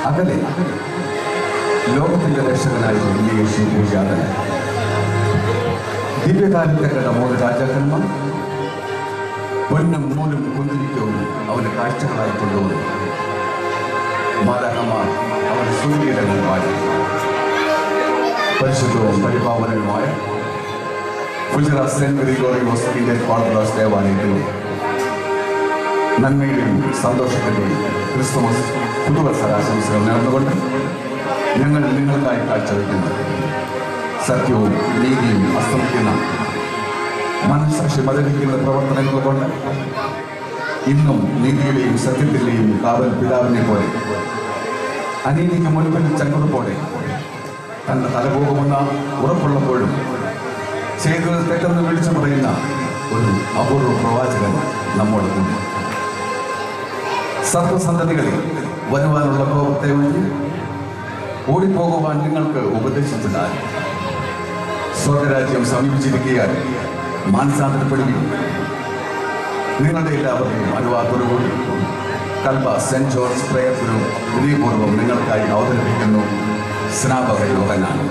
അകലെ ലോകത്തിന്റെ രക്ഷകനായി യേശു പൂജാതൻ ദിവ്യകാലത്തെ കണ്ട മൂന്ന് രാജാക്കന്മാർ പൊന്നും നൂലും കുന്തിരിക്കവും അവന് കാഴ്ചകളായി കൊണ്ടുവന്നു മാലാഹമാർ അവൻ സൂര്യരങ്ങൾ വാഴി പരിശുദ്ധവും പരിപാവനവുമായ Gujarat saint Gregorios Indian orthodox ദേവാലയത്തിലും നന്മയിലും സന്തോഷത്തിന്റെയും ക്രിസ്തുമസ് പുതുവത്സരാശംസകൾ നേർന്നുകൊണ്ട് ഞങ്ങൾ നിങ്ങൾക്കായി കാഴ്ചവെക്കുന്നു സത്യവും നീതിയും അസ്തമിക്കുന്ന മനസ്സാക്ഷി മതലിക്കുന്ന പ്രവർത്തനങ്ങൾ കൊണ്ട് ഇന്നും നീതിയുടെയും സത്യത്തിന്റെയും കാവൽ പിതാവിനെ പോലെ അനീതിക്ക് മുൻപിൽ ചങ്ങുറപ്പോടെ തന്റെ തലപോകുമെന്ന ഉറപ്പുള്ളപ്പോഴും ചെയ്തത് തെറ്റെന്ന് വിളിച്ചു പറയുന്ന ഒരു അപൂർവ പ്രവാചകൻ നമ്മോടൊപ്പം സർവസന്തതികളിൽ വരുവാനുള്ള കോപത്തെ ഒഴിഞ്ഞ് ഓടിപ്പോകുവാൻ നിങ്ങൾക്ക് ഉപദേശിച്ചതാൽ സ്വർഗരാജ്യം സമീപിച്ചിരിക്കാൻ മാനസാന്തരപ്പെടുകയും നിങ്ങളുടെ എല്ലാവരുടെയും അനുവാദത്തോടുകൂടി Kalba saint George prayer guru വിനയപൂർവ്വം നിങ്ങൾക്കായി അവതരിപ്പിക്കുന്നു സ്നാപക യോഗനാണ്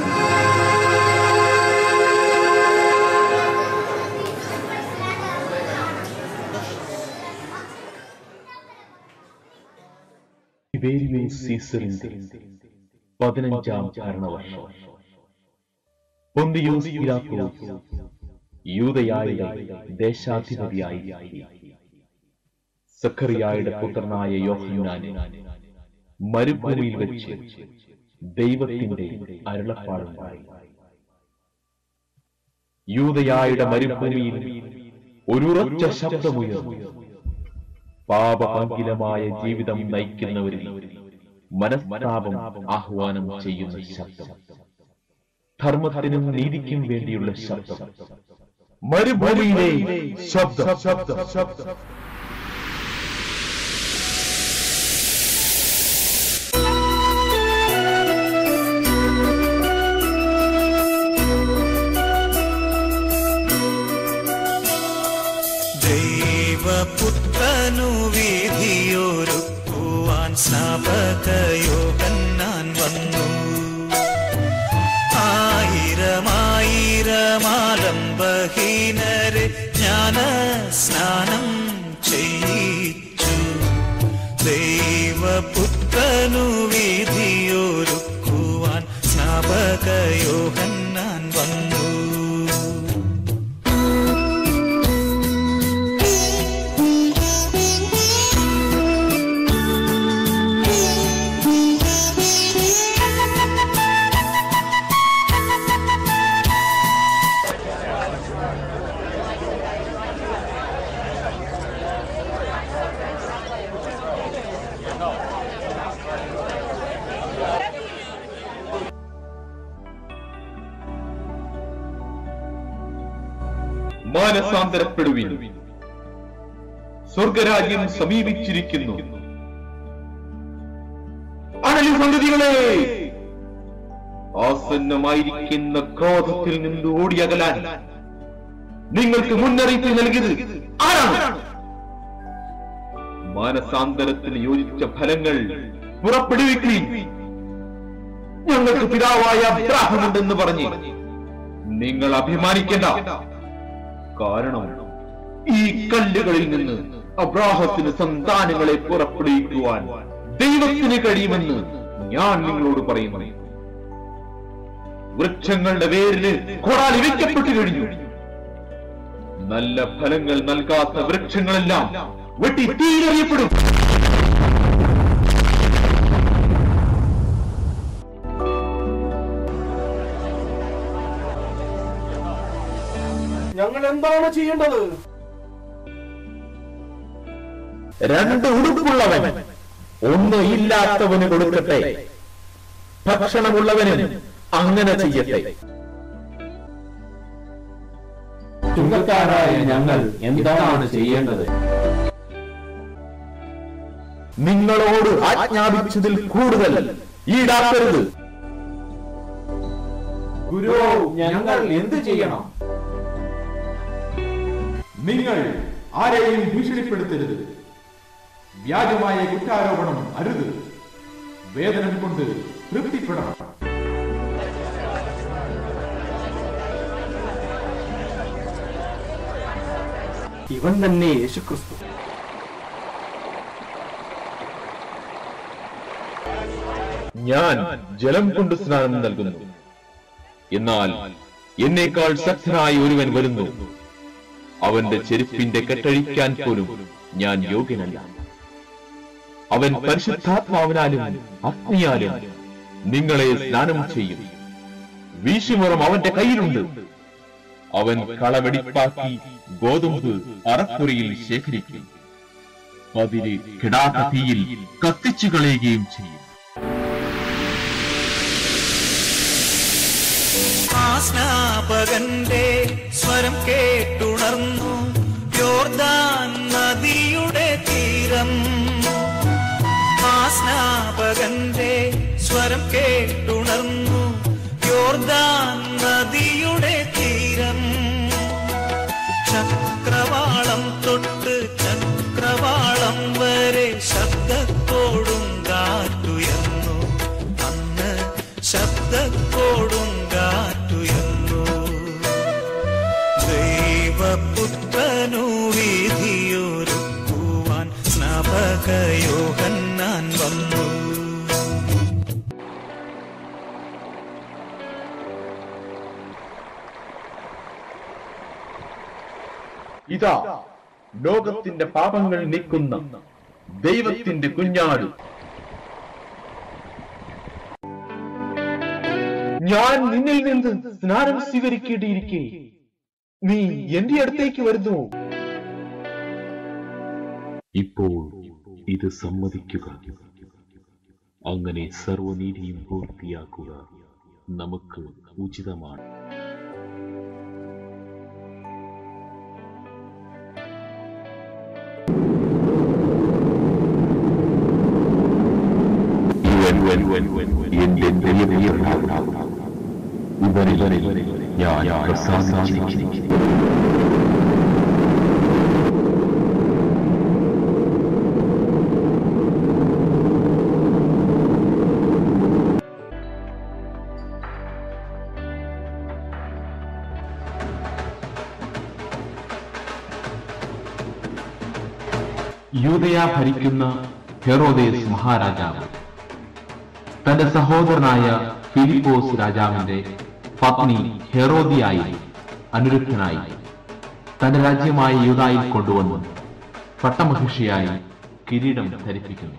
തിബേരിയസ് സീസറിന്റെ പതിനഞ്ചാം ഭരണവർഷം പൊന്തിയൂസ് പിലാത്തോസ് യൂദയായുടെ ദേശാധിപതിയായി സഖറിയായുടെ പുത്രനായ യോഹന്നാനെ മരുഭൂമിയിൽ വെച്ച് ദൈവത്തിന്റെ അരുളപ്പാടുണ്ടായി യൂദയായുടെ മരുഭൂമിയിൽ ഒരുറച്ച ശബ്ദമുയർന്നു പാപപങ്കിലമായ ജീവിതം നയിക്കുന്നവരിൽ മനസ്താപം ആഹ്വാനം ചെയ്യുന്ന ശബ്ദം ധർമ്മത്തിനും നീതിക്കും വേണ്ടിയുള്ള ശബ്ദം മരുഭൂമിയിലെ ശബ്ദം ശബ്ദം ശബ്ദം ദൈവപുത്രനു വിധിയൊരുക്കുവാൻ സ്നാപകയോഹന്നാൻ വന്നു ആയിരമായിരമാലംബഹീനരെ ജ്ഞാന സ്നാനം ചെയ്യിച്ചു ദൈവപുത്രനു വിധിയൊരുക്കുവാൻ സ്നാപകയോഹന്നാൻ വന്നു മാനസാന്തരപ്പെടുവിൻ സ്വർഗരാജ്യം സമീപിച്ചിരിക്കുന്നു അണലി സന്തതികളെ ആസന്നമായിരിക്കുന്ന ക്രോധത്തിൽ നിന്ന് ഓടിയകലാൻ നിങ്ങൾക്ക് മുന്നറിയിപ്പ് നൽകിയത് ആരാണ് മാനസാന്തരത്തിന് യോജിച്ച ഫലങ്ങൾ പുറപ്പെടുവിക്കുകയും ഞങ്ങൾക്ക് പിതാവായ അബ്രാഹമുണ്ടെന്ന് പറഞ്ഞ് നിങ്ങൾ അഭിമാനിക്കേണ്ട കാരണം ഈ കല്ലുകളിൽ നിന്ന് അബ്രാഹത്തിന് സന്താനങ്ങളെ പുറപ്പെടുവിക്കുവാൻ ദൈവത്തിന് കഴിയുമെന്ന് ഞാൻ നിങ്ങളോട് പറയുന്നു വൃക്ഷങ്ങളുടെ വേരിന് കൊടാലി വെക്കപ്പെട്ടു കഴിഞ്ഞു നല്ല ഫലങ്ങൾ നൽകാത്ത വൃക്ഷങ്ങളെല്ലാം വെട്ടി തീരെറിയപ്പെടും ഞങ്ങൾ എന്താണ് ചെയ്യേണ്ടത് രണ്ട് ഉടുപ്പുള്ളവൻ ഒന്ന് ഇല്ലാത്തവന് കൊടുക്കട്ടെ ഭക്ഷണമുള്ളവനും അങ്ങനെ ചെയ്യട്ടെ ചുങ്കക്കാരായ ഞങ്ങൾ എന്താണ് ചെയ്യേണ്ടത് നിങ്ങളോട് ആജ്ഞാപിച്ചതിൽ കൂടുതൽ ഈടാക്കരുത് ഗുരു ഞങ്ങൾ എന്ത് ചെയ്യണം നിങ്ങൾ ആരെയും ഭീഷണിപ്പെടുത്തരുത് വ്യാജമായ കുറ്റാരോപണം അരുത് വേദനം കൊണ്ട് തൃപ്തിപ്പെടണം ഇവൻ തന്നെ യേശുക്രിസ്തു ഞാൻ ജലം കൊണ്ട് സ്നാനം നൽകുന്നു എന്നാൽ എന്നേക്കാൾ ശക്തനായ ഒരുവൻ വരുന്നു അവന്റെ ചെരുപ്പിന്റെ കെട്ടഴിക്കാൻ പോലും ഞാൻ യോഗ്യനല്ല അവൻ പരിശുദ്ധാത്മാവിനാലും അഗ്നിയാലും നിങ്ങളെ സ്നാനം ചെയ്യും വീശുമുറം അവന്റെ കയ്യിലുണ്ട് അവൻ കളവെടിപ്പാക്കി ഗോതമ്പ് അറക്കുറിയിൽ ശേഖരിക്കും അതിന് കിടാത്ത തീയിൽ കത്തിച്ചു കളയുകയും ചെയ്യും ആ സ്നാപകന്റെ സ്വരം കേട്ടുണർന്നു യോർദാൻ നദിയുടെ തീരം ആ സ്നാപകന്റെ സ്വരം കേട്ടുണർന്നു യോർദാൻ നദിയുടെ തീരം ചക്രവാളം തൊട്ട് ചക്രവാളം വരെ ശബ്ദത്തോടും കാറ്റുയർന്നു അന്ന് ശബ്ദത്തോടും കാറ്റുയർന്നു ദൈവപുത്രനു വിധിയൊരുക്കുവാൻ സ്നാപകയോഹന്നാൻ വന്നു ഇതാ ലോകത്തിന്റെ പാപങ്ങൾ നീക്കുന്ന ദൈവത്തിന്റെ കുഞ്ഞാട് ഞാൻ നിന്നിൽ നിന്ന് സ്നാനം സ്വീകരിക്കേണ്ടിയിരിക്കെ നീ എന്റെ അടുത്തേക്ക് വരുന്നു ഇപ്പോൾ ഇത് സമ്മതിക്കുക അങ്ങനെ സർവനീതിയും പൂർത്തിയാക്കുക നമുക്ക് ഉചിതമാണ് ഇവൻ എന്റെ ദൈവപുത്രനാണ്. ഇവനിൽ ഞാൻ പ്രസാദിച്ചിരിക്കുന്നു യൂതയ ഭരിക്കുന്ന ഹെറോദേസ് മഹാരാജാവ് തന്റെ സഹോദരനായ ഫിലിപ്പോസ് രാജാവിന്റെ പത്നി ഹെറോദിയായി അനുരുദ്ധനായി തന്റെ രാജ്യമായ യൂതായിൽ കൊണ്ടുവന്ന് പട്ടമഹിഷിയായി കിരീടം ധരിപ്പിക്കുന്നു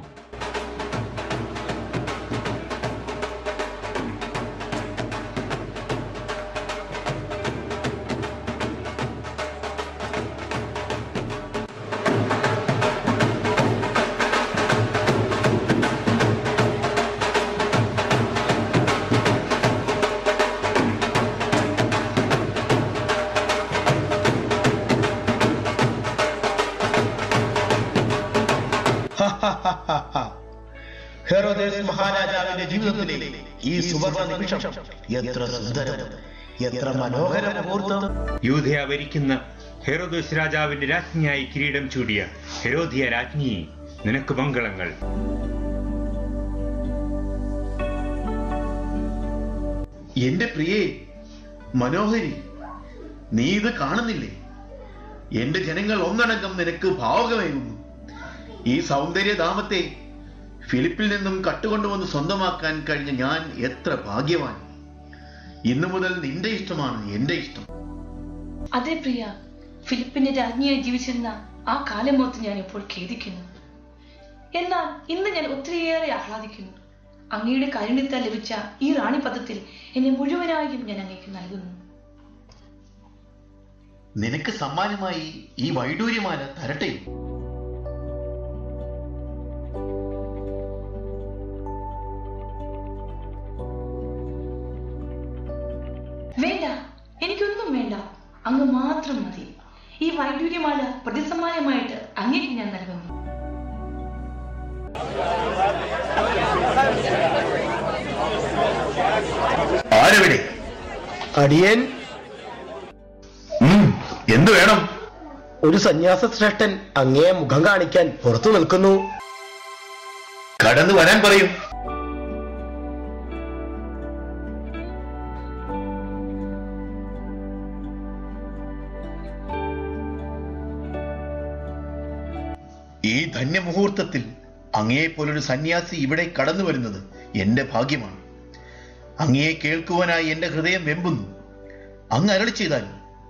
ഹെറോദേസ് മഹാരാജാവിന്റെ ജീവിതത്തിലെ ഈ സുവർണ നിമിഷം എത്ര സുന്ദരം എത്ര മനോഹര മുഹൂർത്തം യൂതയ ഭരിക്കുന്ന ഹെറോദോസ് രാജാവിന്റെ രാജ്ഞിയായി കിരീടം ചൂടിയ ഹെരോദിയ രാജ്ഞിയെ നിനക്ക് മംഗളങ്ങൾ എന്റെ പ്രിയേ മനോഹരി നീ ഇത് കാണുന്നില്ലേ എന്റെ ജനങ്ങൾ ഒന്നടങ്കം നിനക്ക് ഭാവകമേകുന്നു ഈ സൗന്ദര്യധാമത്തെ ഫിലിപ്പിൽ നിന്നും കട്ടുകൊണ്ടുവന്ന് സ്വന്തമാക്കാൻ കഴിഞ്ഞ ഞാൻ എത്ര ഭാഗ്യവാൻ ഇന്നു മുതൽ നിന്റെ ഇഷ്ടമാണ് എന്റെ ഇഷ്ടം അതെ പ്രിയ ഫിലിപ്പിന്റെ രാജ്ഞിയായി ജീവിച്ചിരുന്ന ആ കാലമോത്ത് ഞാൻ ഇപ്പോൾ ഖേദിക്കുന്നു എന്നാൽ ഇന്ന് ഞാൻ ഒത്തിരിയേറെ ആഹ്ലാദിക്കുന്നു അങ്ങയുടെ കാരുണ്യത്താൽ ലഭിച്ച ഈ റാണിപദത്തിൽ എന്നെ മുഴുവനായും ഞാൻ അങ്ങേക്ക് നൽകുന്നു നിനക്ക് സമ്മാനമായി ഈ വൈഡൂര്യമാല തരട്ടെ വേണ്ട എനിക്കൊന്നും വേണ്ട അങ്ങ് മാത്രം മതി ഈ വൈഡൂര്യമാല പ്രതിസമ്മാനമായിട്ട് അങ്ങേക്ക് ഞാൻ നൽകുന്നു ആരെവിടെ അടിയൻ ഉം, എന്ത് വേണം ഒരു സന്യാസ ശ്രേഷ്ഠൻ അങ്ങയെ മുഖം കാണിക്കാൻ പുറത്തു നിൽക്കുന്നു കടന്നു വരാൻ പറയും ധന്യമുഹൂർത്തത്തിൽ അങ്ങയെപ്പോലൊരു സന്യാസി ഇവിടെ കടന്നു വരുന്നത് എന്റെ ഭാഗ്യമാണ് അങ്ങയെ കേൾക്കുവാനായി എന്റെ ഹൃദയം വെമ്പുന്നു അങ്ങ് അരളി ചെയ്താൽ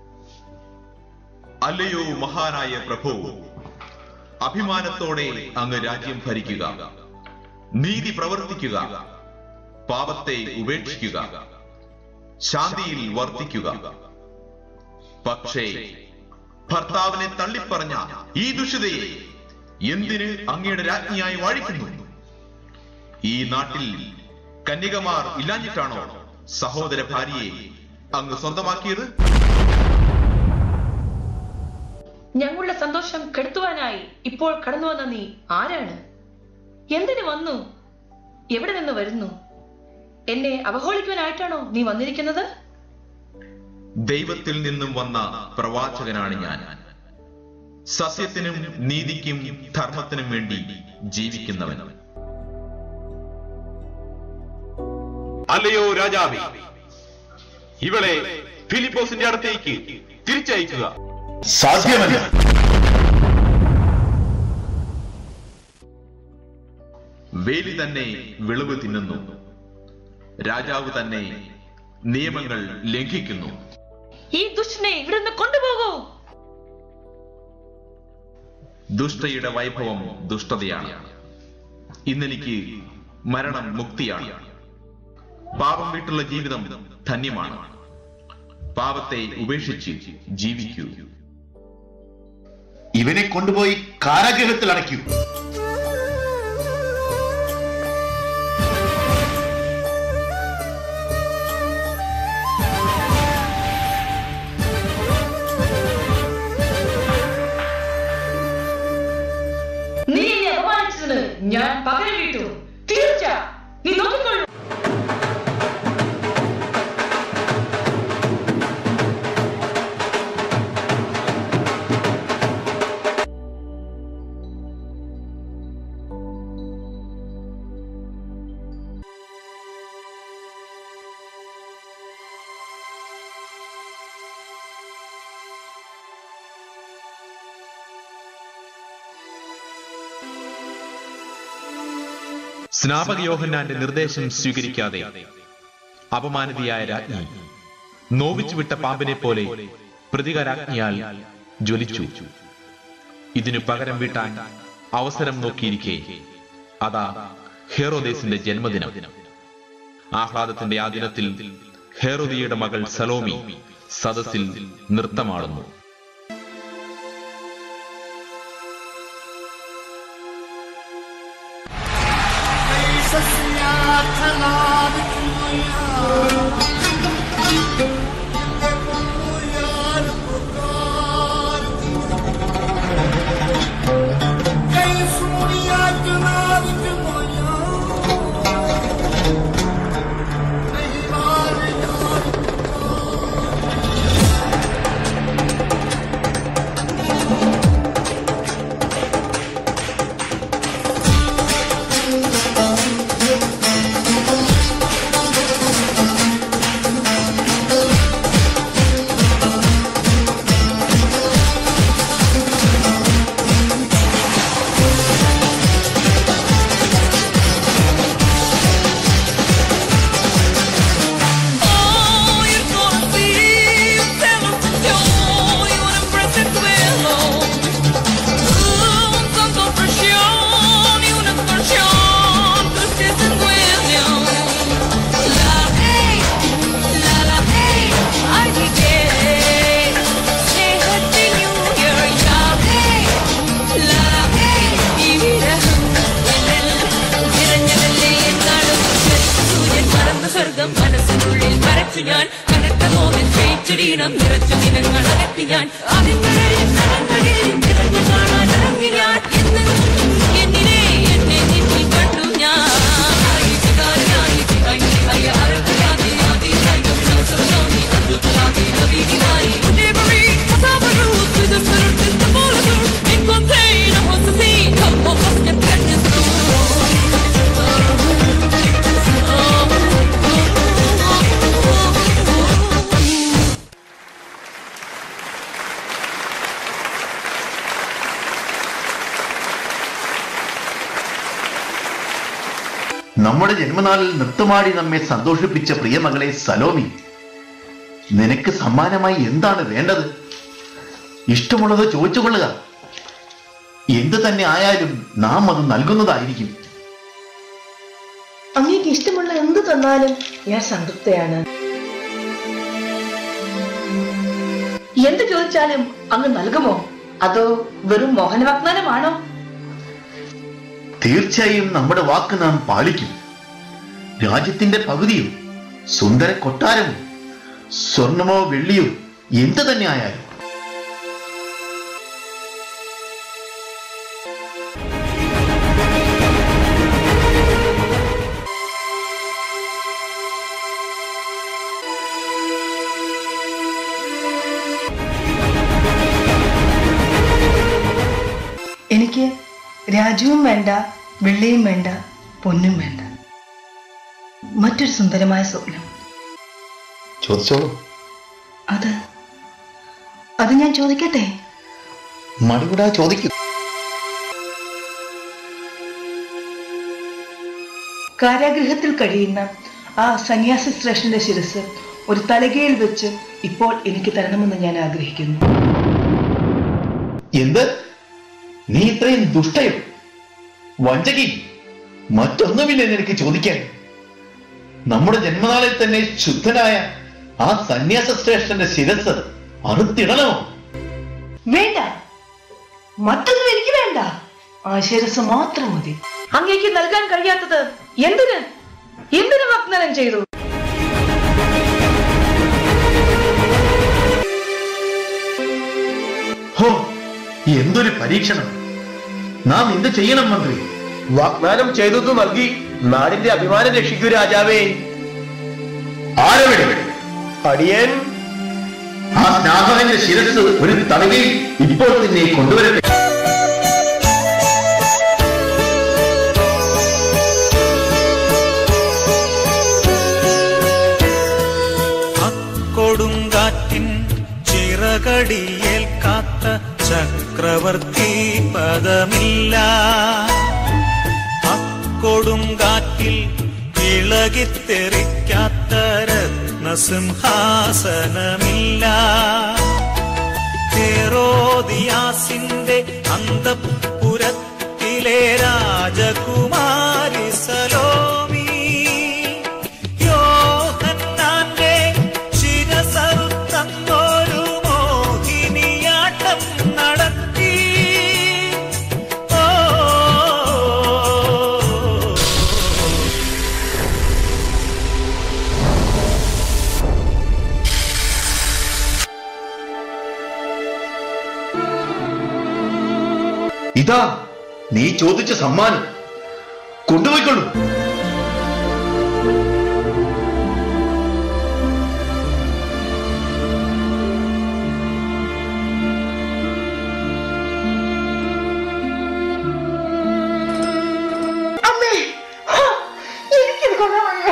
അല്ലയോ മഹാനായ പ്രഭു അഭിമാനത്തോടെ അങ്ങ് രാജ്യം ഭരിക്കുക നീതി പ്രവർത്തിക്കുക പാപത്തെ ഉപേക്ഷിക്കുക ശാന്തിയിൽ വർത്തിക്കുക പക്ഷേ ഭർത്താവിനെ തള്ളിപ്പറഞ്ഞ ഈ ദുഷിതയെ എന്തിന് അങ്ങയുടെ രാജ്ഞിയായി വാഴിക്കുന്നു ഈ നാട്ടിൽ കന്യകമാർ ഇല്ലാഞ്ഞിട്ടാണോ സഹോദര ഭാര്യയെ അങ്ങ് സ്വന്തമാക്കിയത് ഞങ്ങളുടെ സന്തോഷം കെടുത്തുവാനായി ഇപ്പോൾ കടന്നു വന്ന നീ ആരാണ് എന്തിനു വന്നു എവിടെ നിന്ന് വരുന്നു എന്നെ അവഹേളിക്കുവാനായിട്ടാണോ നീ വന്നിരിക്കുന്നത് ദൈവത്തിൽ നിന്നും വന്ന പ്രവാചകനാണ് ഞാൻ സത്യത്തിനും നീതിക്കും ധർമ്മത്തിനും വേണ്ടി ജീവിക്കുന്നവൻ അല്ലയോ രാജാവേ ഇവളെ ഫിലിപ്പോസിന്റെ അടുത്തേക്ക് തിരിച്ചയക്കുക സാധ്യമല്ല വേലി തന്നെ വിളവ് തിന്നുന്നു രാജാവ് തന്നെ നിയമങ്ങൾ ലംഘിക്കുന്നു ഈ ദുഷ്ടനെ ഇവിടെ നിന്ന് കൊണ്ടുപോകൂ ദുഷ്ടയുടെ വൈഭവം ദുഷ്ടതയാണ് ഇന്നെനിക്ക് മരണം മുക്തിയാണ് പാപം വിട്ടുള്ള ജീവിതം ധന്യമാണ് പാപത്തെ ഉപേക്ഷിച്ച് ജീവിക്കൂ ഇവനെ കൊണ്ടുപോയി കാരാഗ്രഹത്തിൽ അടയ്ക്കൂ നീ എന്നെ അപമാനിച്ചതിന് ഞാൻ പകരം വീട്ടു തീർച്ച നീ നോക്കിക്കൊള്ളു സ്നാപക യോഹന്നാന്റെ നിർദ്ദേശം സ്വീകരിക്കാതെ അപമാനിതയായ രാജ്ഞി നോവിച്ചുവിട്ട പാമ്പിനെ പോലെ പ്രതികാരാജ്ഞിയാൽ ജ്വലിച്ചു ഇതിനു പകരം വീട്ടാൻ അവസരം നോക്കിയിരിക്കെ അതാ ഹേറോദേസിന്റെ ജന്മദിനം ആഹ്ലാദത്തിന്റെ ആ ദിനത്തിൽ ഹേറോദിയുടെ മകൾ സലോമി സദസ്സിൽ നൃത്തമാടുന്നു സ്വർഗം മനസ്സിനുള്ളിൽ വരച്ചു ഞാൻ കനത്ത നോവിൽ ക്ഷയിച്ചിടീണം നിറച്ചു ദിനങ്ങൾ അകറ്റി ഞാൻ അതിങ്ങളിൽ സ്ഥലങ്ങളിൽ നിറഞ്ഞു കാണാൻ ഇറങ്ങി ഞാൻ എന്ന് എന്നിനെ എന്നെ നിന്നിൽ കണ്ടു ഞാൻ ഇതുകാരനായി തികഞ്ഞു തികയ അരക്കരാതി ആദി ദൈവം ശാസ്ത്രനാമി അദ്ഭുതമാകി നവീനായി Delivery, Tabaru, to the middle, to the Bolivor, in container, was the sea, come on, what's your goodness, നമ്മുടെ ജന്മനാളിൽ നൃത്തമാടി നമ്മെ സന്തോഷിപ്പിച്ച പ്രിയമകളെ സലോമി നിനക്ക് സമ്മാനമായി എന്താണ് വേണ്ടത് ഇഷ്ടമുള്ളത് ചോദിച്ചുകൊള്ളുക എന്ത് തന്നെ ആയാലും നാം അത് നൽകുന്നതായിരിക്കും അങ്ങേക്ക് ഇഷ്ടമുള്ള എന്ത് തന്നാലും ഞാൻ സംതൃപ്തയാണ് എന്ത് ചോദിച്ചാലും അങ്ങ് നൽകുമോ അതോ വെറും മോഹനവാഗ്ദാനമാണോ തീർച്ചയായും നമ്മുടെ വാക്ക് നാം പാലിക്കും രാജ്യത്തിന്റെ പകുതിയും സുന്ദര കൊട്ടാരവും സ്വർണമോ വെള്ളിയോ എന്ത് തന്നെ ആയാലും എനിക്ക് രാജ്യവും വേണ്ട വെള്ളിയും വേണ്ട പൊന്നും വേണ്ട മറ്റൊരു സുന്ദരമായ സ്വപ്നം ചോദിച്ചോളൂ അത് അത് ഞാൻ ചോദിക്കട്ടെ മടികൂടാ ചോദിക്കൂ കാരാഗൃഹത്തിൽ കഴിയുന്ന ആ സന്യാസി ശ്രേഷ്ഠന്റെ ശിരസ് ഒരു തലകയിൽ വെച്ച് ഇപ്പോൾ എനിക്ക് തരണമെന്ന് ഞാൻ ആഗ്രഹിക്കുന്നു എന്ത് നീ ഇത്രയും ദുഷ്ടയും വഞ്ചകി മറ്റൊന്നുമില്ല നിനക്ക് ചോദിക്കാൻ നമ്മുടെ ജന്മനാളിൽ തന്നെ ശുദ്ധനായ ആ സന്യാസ ശ്രേഷ്ഠന്റെ ശിരസ് അറുത്തിടണമോ വേണ്ട മറ്റൊന്നും എനിക്ക് വേണ്ട ആ ശിരസ് മാത്രം മതി അങ്ങേക്ക് നൽകാൻ കഴിയാത്തത് എന്തിന് എന്തിനു വാഗ്ദാനം ചെയ്തു ഹോ എന്തൊരു പരീക്ഷണം നാം എന്ത് ചെയ്യണം മന്ത്രി വാഗ്ദാനം ചെയ്തത് നൽകി നാടിന്റെ അഭിമാനം രക്ഷിക്കൂ രാജാവേ ആരവിടെ അടിയൻ ആ സ്നാപകന്റെ ശിരസ് ഒരു തലകയിൽ ഇപ്പോൾ തന്നെ കൊണ്ടുവരട്ടെ കൊടുങ്കാറ്റിൻ ചിറകടിയേൽക്കാത്ത ചക്രവർത്തി പദമില്ല അക്കൊടുങ്കാറ്റിൽ ഇളകിത്തെറിക്കാത്ത രത്നസിംഹാസനമില്ല ഹെറോദിയാസിന്റെ അന്തപുരത്തിലെ രാജകുമാരി സലോമി യോഹന്നാന്റെ ശിരസറുത്തന്നൊരു മോഹിനിയാട്ടം നടത്തി ഓ ഇതാ നീ ചോദിച്ച സമ്മാനം കൊണ്ടുപോയിക്കൊള്ളൂ അമ്മേ ആ, എനിക്കിത് കൊള്ളാൻ വയ്യ.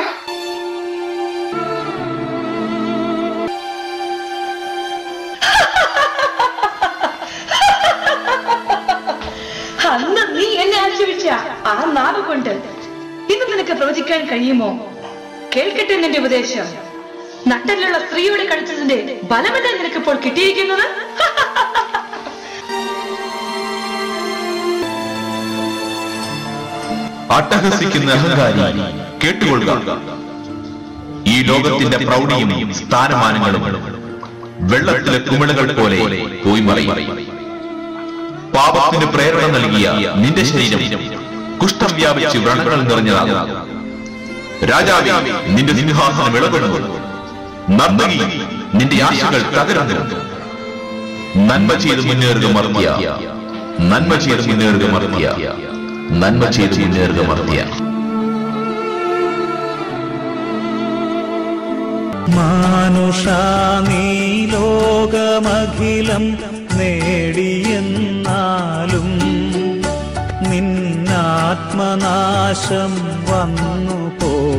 അന്ന് നീ എന്നെ ആക്ഷേപിച്ച ആ നാവ് കൊണ്ട് ഇന്ന് നിനക്ക് പ്രവചിക്കാൻ കഴിയുമോ കേൾക്കട്ടെ നിന്റെ ഉപദേശം നട്ടലുള്ള സ്ത്രീയോട് കളിച്ചതിന്റെ ബലമല്ലേ നിനക്ക് ഇപ്പോൾ കിട്ടിയിരിക്കുന്നത് അട്ടഹസിക്കുന്ന അഹങ്കാരി കേട്ടുകൊള്ളുക ഈ ലോകത്തിന്റെ പ്രൗഢിയും സ്ഥാനമാനങ്ങളും വെള്ളത്തിലെ കുമിളകൾ പോലെ പോയി മറയും പാപത്തിന് പ്രേരണ നൽകിയ നിന്റെ ശരീരം കുഷ്ഠം വ്യാപിച്ച് വ്രണങ്ങൾ നിറഞ്ഞതാകും രാജാവേ നിന്റെ സിംഹാസനം ഇളകുന്നു നർത്തകി നിന്റെ ആശകൾ തകരുന്നു നന്മ ചെയ്ത് മുന്നേറുക മർത്തിയ നന്മ ചെയ്ത് മുന്നേറുക മർത്തിയ നന്മ ചെയ്ത് മുന്നേറുക മർത്തിയ മാനുഷ നീ ലോകമഖിലം നേടിയെന്നാലും നിന്നാത്മനാശം വന്നു പോ